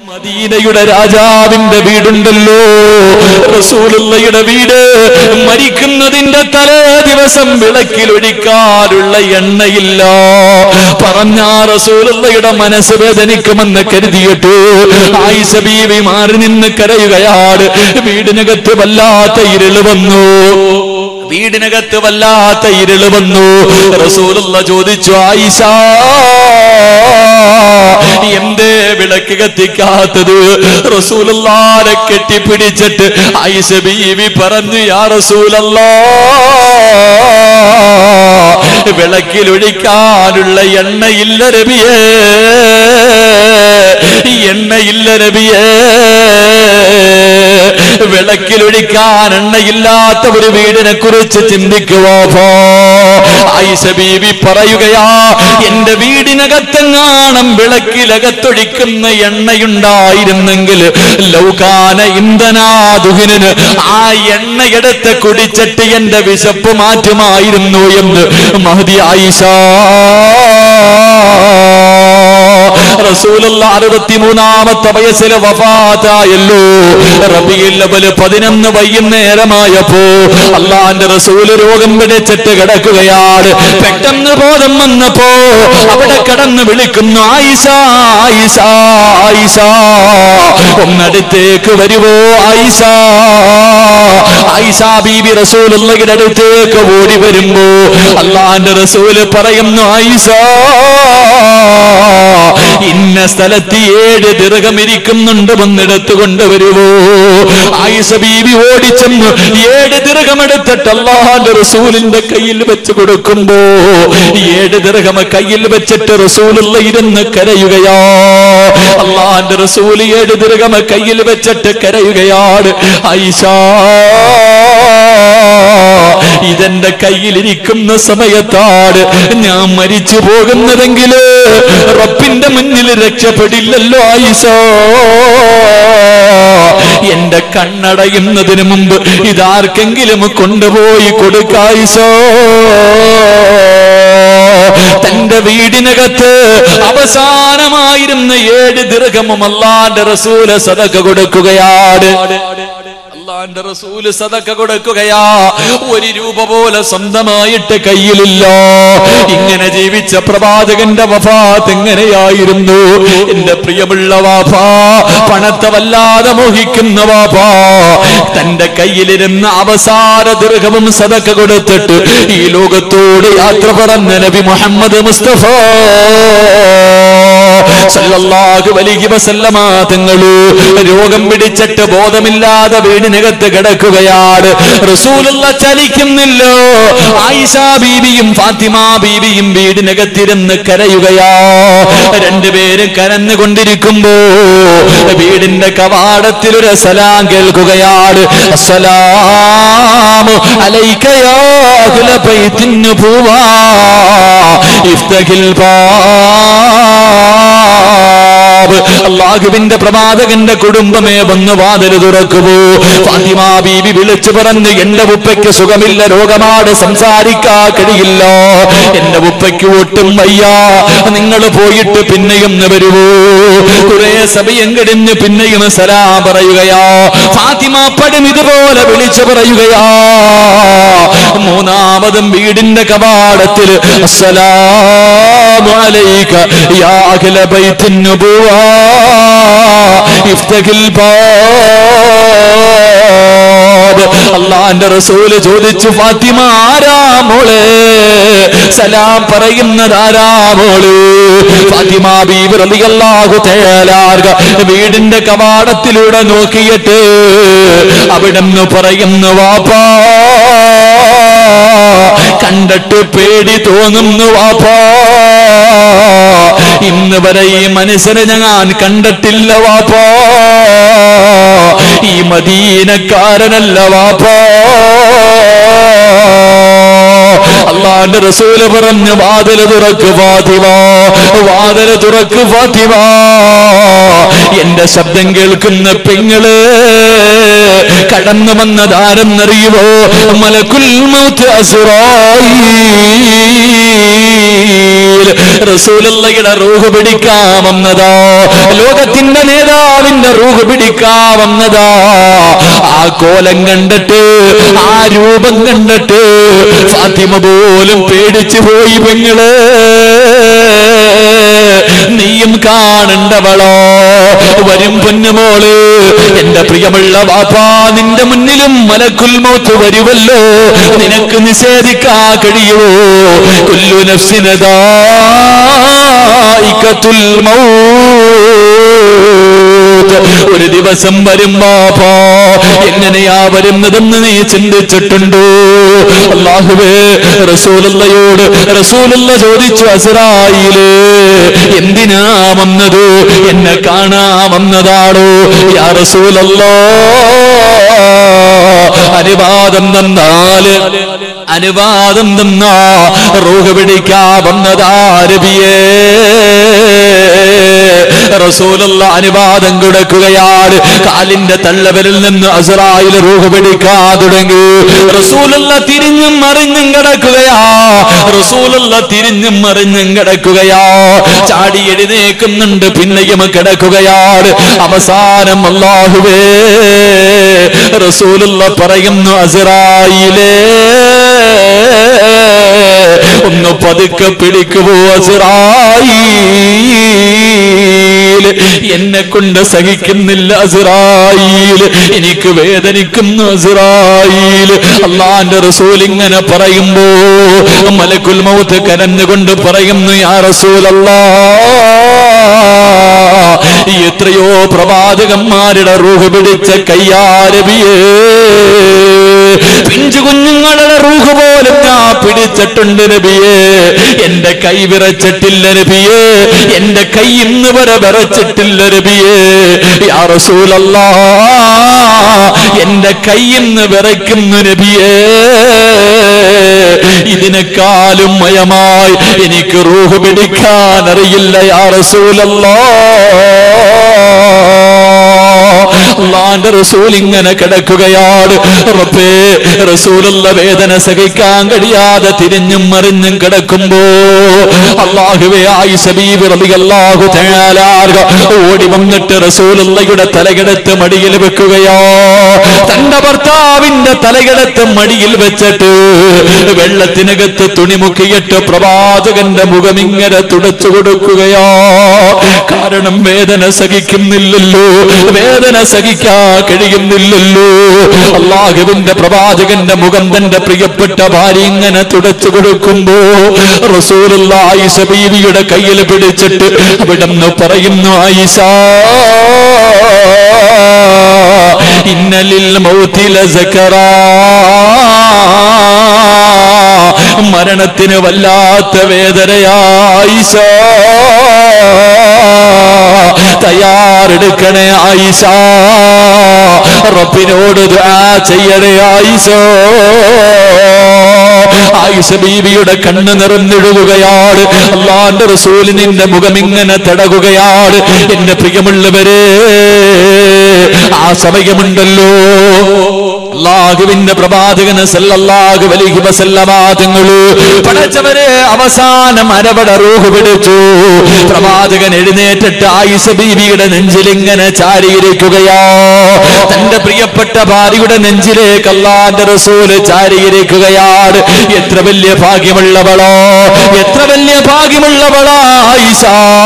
മദീനയുടെ രാജാവിന്റെ വീടുണ്ടല്ലോ റസൂലുള്ളയുടെ വീട് മരിക്കുന്നതിന്റെ തലേ ദിവസം വിളക്കിലൊഴിക്കാനുള്ള എണ്ണയില്ല പറഞ്ഞ റസൂലുള്ളയുടെ മനസ്സ് വേദനിക്കുമെന്ന് കരുതിയിട്ട് ആയിഷ ബീവി മാറി നിന്ന് കരയുകയാണ് വീടിനകത്ത് വല്ലാത്ത ഇരുള് വന്നു വീടിനകത്ത് വല്ലാത്ത ഇരുള് വന്നു റസൂലുള്ള ചോദിച്ചു ആയിഷ എന്തേ വിളക്ക് കത്തിക്കാത്തത് റസൂലുള്ളാരെ കെട്ടിപ്പിടിച്ചിട്ട് ആയിഷ ബീവി പറഞ്ഞു യാ റസൂലല്ലാ വിളക്കിലൊഴിക്കാനുള്ള എണ്ണയില്ല രബിയേ എണ്ണയില്ല രബിയേ വിളക്കിലൊഴിക്കാൻ എണ്ണയില്ലാത്ത ഒരു വീടിനെ കുറിച്ച് ചിന്തിക്കുവോ ആയിഷ ബീവി പറയുകയാ എന്റെ വീടിനകത്തെങ്ങാണം വിളക്കിലകത്തൊഴിക്കുന്ന എണ്ണയുണ്ടായിരുന്നെങ്കിൽ ലൗകാന ഇന്ധനാദുഹിന് ആ എണ്ണയെടുത്ത് കുടിച്ചിട്ട് എന്റെ വിശപ്പ് മാറ്റുമായിരുന്നു എന്ന് മഹദി ആയിഷ റസൂലുള്ള അറുപത്തിമൂന്നാമത്തെ വയസ്സിൽ വഫാത്തായല്ലോ റബിയിൽ അവല് പതിനൊന്ന് വൈകുന്നേരമായപ്പോ അള്ളാന്റെ റസൂല് രോഗം പിടിച്ചിട്ട് കിടക്കുകയാണ് പെട്ടെന്ന് ബോധം വന്നപ്പോ അവിടെ കിടന്ന് വിളിക്കുന്നു ആയിഷ ആയിഷ ആയിഷ ഒന്നടുത്തേക്ക് വരുവോ ആയിഷ ആയിഷ ബീബി റസൂലുള്ളയുടെ അടുത്തേക്ക് ഓടി വരുമ്പോ അള്ളാന്റെ റസൂല് പറയുന്നു ആയിഷ ഇന്ന സ്ഥലത്ത് ഏഴ് ദീർഘം ഇരിക്കുന്നുണ്ട് വന്നെടുത്ത് കൊണ്ടുവരുവോ ആയിഷ ബീവി ഓടിച്ചെന്ന് ഏഴ് ദീർഘം എടുത്തിട്ട് അള്ളാഹാന്റെ റസൂലിന്റെ കയ്യിൽ വെച്ച് കൊടുക്കുമ്പോ ഏഴ് ദീർഘം കയ്യിൽ വെച്ചിട്ട് റസൂലുള്ള ഇരുന്ന് കരയുകയാ അള്ളാഹാന്റെ റസൂൽ ഏഴ് ദീർഘം കയ്യിൽ വെച്ചിട്ട് കരയുകയാണ് ആയിഷ ഇതെന്റെ കയ്യിലിരിക്കുന്ന സമയത്താണ് ഞാൻ മരിച്ചു പോകുന്നതെങ്കിൽ റബ്ബിന്റെ മുന്നിൽ രക്ഷപ്പെടില്ലല്ലോ ആയിഷോ എന്റെ കണ്ണടയുന്നതിന് മുമ്പ് ഇതാർക്കെങ്കിലും കൊണ്ടുപോയി കൊടുക്കായിസോ തന്റെ വീടിനകത്ത് അവസാനമായിരുന്ന ഏഴ് ദീർഘമും അല്ലാന്റെ റസൂല് സദക കൊടുക്കുകയാണ് അള്ളാന്റെ റസൂല് സദക്ക കൊടുക്കുകയാ ഒരു രൂപ പോലെ സ്വന്തമായിട്ട് കയ്യിലില്ല ഇങ്ങനെ ജീവിച്ച പ്രവാചകന്റെ വഫാത്ത് എങ്ങനെയായിരുന്നു എന്റെ പ്രിയമുള്ള വാഫാ പണത്തെ വല്ലാതെ മോഹിക്കുന്ന വാഫാ തന്റെ കയ്യിലിരുന്ന അവസാന ദീർഘവും സദക്ക കൊടുത്തിട്ട് ഈ ലോകത്തോട് യാത്ര പറഞ്ഞ നബി മുഹമ്മദ് മുസ്തഫ സല്ലല്ലാഹു അലൈഹി വസല്ലമ തങ്ങള് രോഗം പിടിച്ചിട്ട് ബോധമില്ലാതെ വീടിനകത്ത് കിടക്കുകയാണ് റസൂലുള്ള ചലിക്കുന്നില്ലോ ആയിഷ ബീവിയും ഫാത്തിമ ബീവിയും വീടിനകത്തിരുന്ന് കരയുകയാ രണ്ടുപേരും കരന്നുകൊണ്ടിരിക്കുമ്പോ വീടിന്റെ കവാടത്തിൽ ഒരു സലാം കേൾക്കുകയാണ് അസ്സലാമു അലൈക യാ അഹ്ല ബൈത്തിൻ നുബുവാ ഇഫ്തഹിൽ ബാബ് അള്ളാഹുവിന്റെ പ്രവാചകന്റെ കുടുംബമേ വന്ന് വാതിൽ തുറക്കുമോ ഫാത്തിമ ബീവി വിളിച്ചു പറഞ്ഞ് എന്റെ ഉപ്പയ്ക്ക് സുഖമില്ല രോഗമാണ് സംസാരിക്കാ കഴിയില്ല എന്റെ ഉപ്പയ്ക്ക് ഒട്ടും വയ്യ നിങ്ങൾ പോയിട്ട് പിന്നെയും വരുവോ കുറെ സമയം കഴിഞ്ഞ് പിന്നെയും സലാം പറയുകയാ ഫാത്തിമ പടും ഇതുപോലെ വിളിച്ചു പറയുകയാ മൂന്നാമതും വീടിന്റെ കവാടത്തിൽ അസ്സലാമു അലൈക യാ അഖില ബൈത്തിൻ നുബുവാ ഇഫ്തഹിൽ ബാബ് അള്ളാന്റെ റസൂല് ചോദിച്ചു ഫാത്തിമ ആരാ മോളെ സലാം പറയുന്നത് ആരാ മോള് ഫാത്തിമ ബീബി റളിയല്ലാഹു തആല വീടിന്റെ കവാടത്തിലൂടെ നോക്കിയിട്ട് അവിടുന്ന് പറയുന്നു വാപ്പാ കണ്ടിട്ട് പേടി തോന്നുന്നു വാപ്പാ ഇന്ന് വരെ ഈ മനുഷ്യനെ ഞാൻ കണ്ടിട്ടില്ല വാപ്പാ ഈ മദീനക്കാരനല്ല വാപ്പാ അള്ളാന്റെ റസൂല് പറഞ്ഞു വാതില് തുറക്ക് ഫാത്തിമ വാതില് തുറക്ക് ഫാത്തിമ എന്റെ ശബ്ദം കേൾക്കുന്ന പെങ്ങള് കടന്നു വന്നതാരെന്നറിയുമോ മലക്കുൽ മൗത്ത് അസുറായി റസൂലുള്ളയുടെ റൂഹ് പിടിക്കാമെന്നതാ ലോകത്തിന്റെ നേതാവിന്റെ റൂഹ് പിടിക്കാമെന്നതാ ആ കോലം കണ്ടിട്ട് ആ രൂപം കണ്ടിട്ട് ഫാത്തിമ പോലും പേടിച്ചു പോയി പെങ്ങള് നീയും കാണണ്ടവളോ വരും പൊന്നുമോള് എന്റെ പ്രിയമുള്ള വാപ്പാ നിന്റെ മുന്നിലും മലക്കുൽ മൗത്ത് വരുമല്ലോ നിനക്ക് നിഷേധിക്കാ കഴിയുമോ കുല്ലു നഫ്സിനദായിക്കത്തുൽ മൗത്ത് ഒരു ദിവസം വരും ബാപ്പാ എങ്ങനെയാ വരുന്നതെന്ന് നീ ചിന്തിച്ചിട്ടുണ്ടോ അള്ളാഹുവേ റസൂലുള്ളയോട് റസൂലുള്ള ചോദിച്ചു അസറായില് എന്തിനാ വന്നത് എന്നെ കാണാമെന്നതാണോ യാ റസൂലല്ലോ അനുവാദം തന്നാല് അനുവാദം തന്നാ റൂഹ് പിടിക്കാവുന്നതാരബിയേ റസൂലുള്ള അനുവാദം കൊടുക്കുകയാണ് കാലിന്റെ തള്ളവരിൽ നിന്ന് അസറായിൽ റൂഹ് പിടിക്കാൻ തുടങ്ങി റസൂലുള്ള തിരിഞ്ഞും മറിഞ്ഞും കിടക്കുകയാ റസൂലുള്ള തിരിഞ്ഞും മറിഞ്ഞും കിടക്കുകയാ ചാടി എഴുന്നേക്കുന്നുണ്ട് പിന്നെയും കിടക്കുകയാണ് അവസാനം അള്ളാഹുവേ റസൂലുള്ള പറയുന്നു അസറായിലേ ഒന്ന് പതുക്കെ പിടിക്കുമോ അസറായി എന്നെ കൊണ്ട് സഹിക്കുന്നില്ല അസുറായിൽ എനിക്ക് വേദനിക്കുന്നു അസുറായിൽ അള്ളാന്റെ റസൂൽ ഇങ്ങനെ പറയുമ്പോ മലക്കുൽ മൗത്ത് കരഞ്ഞുകൊണ്ട് പറയുന്നു യാ റസൂലല്ലാ എത്രയോ പ്രവാചകന്മാരുടെ റൂഹ് പിടിച്ച കയ്യാരബിയേ പിഞ്ചു കുഞ്ഞുങ്ങളുടെ റൂഹ് പോലും ഞാൻ പിടിച്ചിട്ടുണ്ട് നബിയേ എന്റെ കൈ വിറച്ചിട്ടില്ല നബിയേ എന്റെ കൈ ഇന്ന് വരെ വിറച്ചിട്ടില്ല നബിയേ യാ റസൂലല്ലാ എന്റെ കൈ ഇന്ന് വിറയ്ക്കുന്നു നബിയേ ഇതിനെക്കാളും മയമായി എനിക്ക് റൂഹ് പിടിക്കാൻ അറിയില്ല യാ റസൂലല്ലാ അള്ളാന്റെ റസൂൽ ഇങ്ങനെ കിടക്കുകയാണ് റബ്ബേ റസൂലുള്ള വേദന സഹിക്കാൻ കഴിയാതെ തിരിഞ്ഞും മറിഞ്ഞും കിടക്കുമ്പോ അള്ളാഹുവേ ആയിഷ ബീബി റളിയല്ലാഹു തആല ഓടി വന്നിട്ട് റസൂലുള്ളയുടെ തലകെടുത്ത് മടിയിൽ വെക്കുകയോ തന്റെ ഭർത്താവിന്റെ തലകെടുത്ത് മടിയിൽ വെച്ചിട്ട് വെള്ളത്തിനകത്ത് തുണി മുക്കിയിട്ട് പ്രവാചകന്റെ മുഖം ഇങ്ങനെ തുടച്ചു കൊടുക്കുകയോ കാരണം വേദന സഹിക്കുന്നില്ലല്ലോ വേദന സഹിക്കാ കഴിയുന്നില്ലല്ലോ അള്ളാഹുവിന്റെ പ്രവാചകന്റെ മുഖം തന്റെ പ്രിയപ്പെട്ട ഭാര്യ ഇങ്ങനെ തുടച്ചു കൊടുക്കുമ്പോ റസൂലുള്ള ആയിഷ ബീവിയുടെ കയ്യിൽ പിടിച്ചിട്ട് അവിടെന്ന് പറയുന്നു ആയിഷ ഇന്നലിൽ മൗത്തില സക്കറാ മരണത്തിന് വല്ലാത്ത വേദനയായിഷ തയ്യാറെടുക്കണേ ആയിഷ റബ്ബിനോട് ദുആ ചെയ്യണേ ആയിഷോ ആയിഷ ബീവിയുടെ കണ്ണ് നിറഞ്ഞിടുകയാണ് അള്ളാന്റെ റസൂല് നിന്റെ മുഖം ഇങ്ങനെ തടകുകയാണ് എന്റെ പ്രിയമുള്ളവരെ ആ സമയമുണ്ടല്ലോ അള്ളാഹുവിന്റെ പ്രവാചകന് സല്ലല്ലാഹു അലൈഹി വസല്ലമ തങ്ങള് പടച്ചവരെ അവസാനം അരവട റൂഹ് പിടിച്ചു പ്രവാചകൻ എഴുന്നേറ്റിട്ട് ആയിഷ ബീവിയുടെ നെഞ്ചിലിങ്ങനെ ചാരിയിരിക്കുകയോ തന്റെ പ്രിയപ്പെട്ട ഭാര്യയുടെ നെഞ്ചിലേക്ക് അള്ളാന്റെ റസൂല് ചാരിയിരിക്കുകയാണ് എത്ര വലിയ ഭാഗ്യമുള്ളവളോ എത്ര വലിയ ഭാഗ്യമുള്ളവളോ ആയിഷ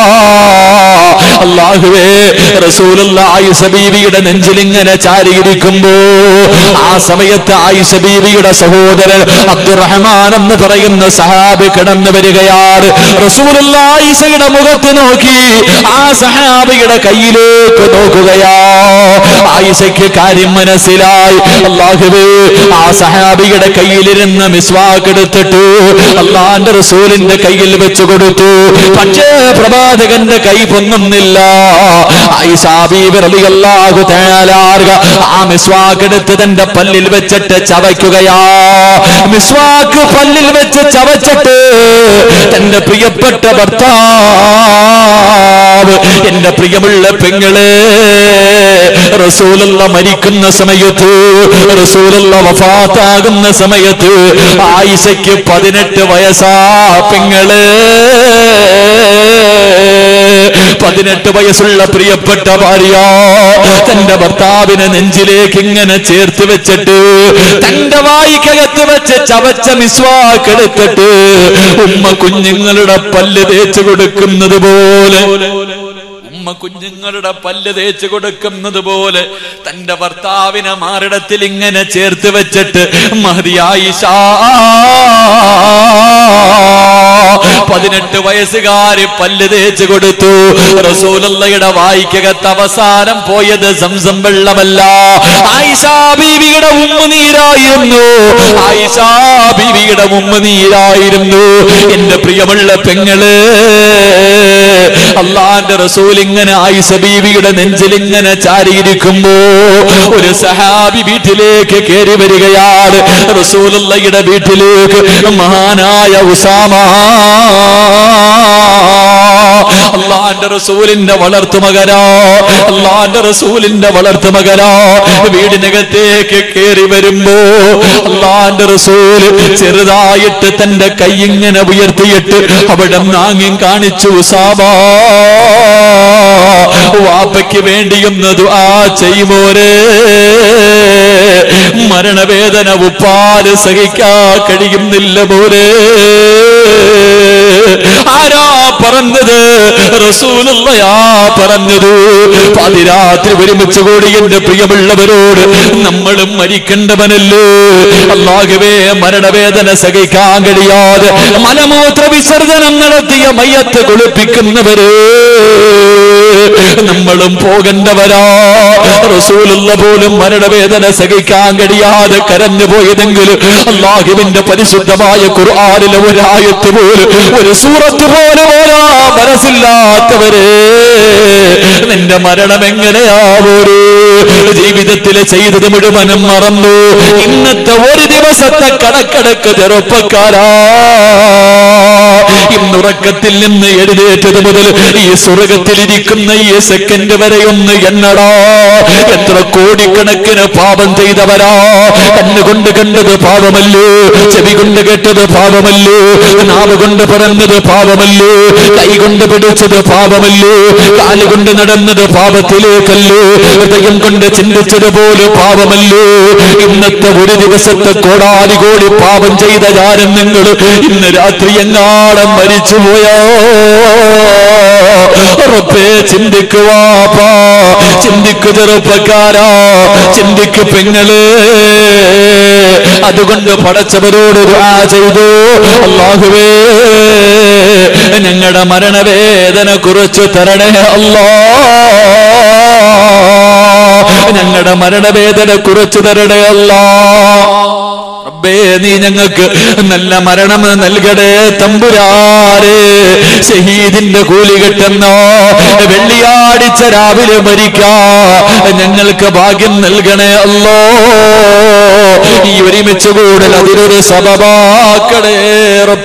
അള്ളാഹുവേ റസൂലുള്ള ആയിഷ ബീവിയുടെ നെഞ്ചിലിങ്ങനെ ചാരിയിരിക്കുമ്പോ ആ സമയത്ത് ആയിഷ ബീവിയുടെ സഹോദരൻ അബ്ദുറഹ്മാൻ എന്ന് പറയുന്ന സഹാബി കിടന്നു വരികയാണ് റസൂലുള്ള ആയിഷയുടെ മുഖത്ത് നോക്കി ആ സഹാബിയുടെ കയ്യിലേക്ക് നോക്കുകയാ ആയിഷയ്ക്ക് കാര്യം മനസ്സിലായി അള്ളാഹുവേ ആ സഹാബിയുടെ കയ്യിലിരുന്ന മിസ്വാക്ക് എടുത്തിട്ട് അള്ളാന്റെ റസൂലിന്റെ കയ്യിൽ വെച്ചു കൊടുത്തു പക്ഷേ പ്രവാചകന്റെ കൈ പൊങ്ങുന്നില്ല ആയിഷ ബീവി റളിയല്ലാഹു തആല ആ മിസ്വാക്ക് എടുത്ത് തന്റെ പല്ലിൽ വെച്ചിട്ട് ചവയ്ക്കുകയാ മിസ്വാക്ക് പല്ലിൽ വെച്ച് ചവച്ചിട്ട് തന്റെ പ്രിയപ്പെട്ട ഭർത്താവ് എന്റെ പ്രിയമുള്ള പെങ്ങളെ റസൂലുള്ള മരിക്കുന്ന സമയത്ത് റസൂലുള്ള വഫാത്താകുന്ന സമയത്ത് ആയിഷയ്ക്ക് പതിനെട്ട് വയസ്സാ പെങ്ങള് പതിനെട്ട് വയസ്സുള്ള പ്രിയപ്പെട്ട ഭാര്യ തന്റെ ഭർത്താവിനെ നെഞ്ചിലേക്ക് ഇങ്ങനെ ചേർത്ത് വെച്ചിട്ട് തന്റെ വായിക്കകത്ത് വെച്ച് ചവച്ച മിസ്വാക്കെടുത്തിട്ട് ഉമ്മ കുഞ്ഞുങ്ങളുടെ പല്ല് തേച്ച് കൊടുക്കുന്നത് പോലെ ഉമ്മ കുഞ്ഞുങ്ങളുടെ പല്ല് തേച്ച് കൊടുക്കുന്നത് പോലെ തന്റെ ഭർത്താവിനെ മാറിടത്തിൽ ഇങ്ങനെ ചേർത്ത് വെച്ചിട്ട് മഹതിയായിഷ പതിനെട്ട് വയസ്സുകാര് പല്ല് തേച്ച് കൊടുത്തു റസൂലയുടെ വായിക്കകത്ത് അവസാനം പോയത് സംസം വെള്ളമല്ല ആയിഷാ ബീവിയുടെ ഉമ്മുനീരായിരുന്നു ആയിഷാ ബീവിയുടെ ഉമ്മുനീരായിരുന്നു എന്റെ പ്രിയമുള്ള പെങ്ങള് അള്ളാന്റെ റസൂൽ ഇങ്ങനെ ആയിഷ ബീവിയുടെ നെഞ്ചിൽ ഇങ്ങനെ ചാരിയിരിക്കുമ്പോ ഒരു സഹാബി വീട്ടിലേക്ക് കയറി വരികയാണ് റസൂലുള്ളയുടെ വീട്ടിലേക്ക് മഹാനായ ഉസാമ അള്ളാന്റെ റസൂലിന്റെ വളർത്തുമകനോ അള്ളാന്റെ റസൂലിന്റെ വളർത്തുമകനോ വീടിനകത്തേക്ക് കയറി വരുമ്പോ അള്ളാന്റെ റസൂല് ചെറുതായിട്ട് തന്റെ കൈ ഇങ്ങനെ ഉയർത്തിയിട്ട് അവിടെ നാങ്ങി കാണിച്ചു സാബാ വാപ്പയ്ക്ക് വേണ്ടിയൊന്ന് ദുആ ചെയ്യുമോരേ മരണവേദന ഉപ്പാല് സഹിക്കാ കഴിയുന്നില്ല പോരേ ആരാ പറഞ്ഞത് റസൂലുള്ളയാ പറഞ്ഞത് പാതിരാത്രി ഒരുമിച്ച് കൂടി എന്റെ പ്രിയമുള്ളവരോട് നമ്മളും മരിക്കേണ്ടവനല്ലോ അല്ലാഹുവേ മരണവേദന സഹിക്കാൻ കഴിയാതെ മലമൂത്ര വിസർജനം നടത്തിയ മയ്യത്ത് കുളിപ്പിക്കുന്നവര് നമ്മളും പോകേണ്ടവരാ റസൂലുള്ള പോലും മരണവേദന സഹിക്കാൻ കഴിയാതെ കരഞ്ഞു പോയതെങ്കിലും അള്ളാഹുവിന്റെ പരിശുദ്ധമായ ഖുർആനിലെ ഒരായത്ത് പോലും ഒരു സൂറത്ത് പോലെ പോരാ മനസ്സില്ലാത്തവര് നിന്റെ മരണം എങ്ങനെയാവോരൂ ജീവിതത്തിൽ ചെയ്തത് മുഴുവനും മറന്നു ഇന്നത്തെ ഒരു ദിവസത്തെ കണക്കടക്ക് ചെറുപ്പക്കാരാ ഇന്നുറക്കത്തിൽ നിന്ന് എഴുന്നേറ്റത് മുതൽ ഈ സ്വർഗത്തിലിരിക്കുന്ന ഈ സെക്കൻഡ് വരെ ഒന്ന് എണ്ണടാ എത്ര കോടിക്കണക്കിന് പാപം ചെയ്തവരാ കണ്ണുകൊണ്ട് കണ്ടത് പാപമല്ലോ ചെവി കൊണ്ട് കേട്ടത് പാപമല്ലോ നാവ് കൊണ്ട് പറഞ്ഞത് പാപമല്ലോ കൈ കൊണ്ട് പിടിച്ചത് പാപമല്ലോ കാലുകൊണ്ട് നടന്നത് പാപത്തിലേക്കല്ലോ ഹൃദയം കൊണ്ട് ചിന്തിച്ചത് പോലും പാപമല്ലോ ഇന്നത്തെ ഒരു ദിവസത്തെ കോടാലി കോടി പാപം ചെയ്ത ജാരം നിങ്ങൾ ഇന്ന് രാത്രി എങ്ങാടം മരിച്ചുപോയോ ഉറപ്പേ ചിന്തിക്കുവാപ്പാ ചിന്തിക്കു ചെറുപ്പക്കാരാ ചിന്തിക്കു പെങ്ങള് അതുകൊണ്ട് പടച്ചവരോട് ദുആ ചെയ്തു അള്ളാഹുവേ ഞങ്ങളുടെ മരണവേദന കുറിച്ച് തരണേ അല്ലാ ഞങ്ങളുടെ മരണവേദന കുറിച്ച് തരണേ അല്ലാ റബ്ബേ നീ ഞങ്ങൾക്ക് നല്ല മരണം നൽകടേ തമ്പുരാരെ ഷഹീദിന്റെ കൂലി കിട്ടുന്നോ വെള്ളിയാഴ്ച രാവിലെ മരിക്കാ ഞങ്ങൾക്ക് ഭാഗ്യം നൽകണേ അല്ലോ ഈ ഒരുമിച്ച് കൂടൽ അതിനൊരു സബബാക്കടേ റബ്ബേ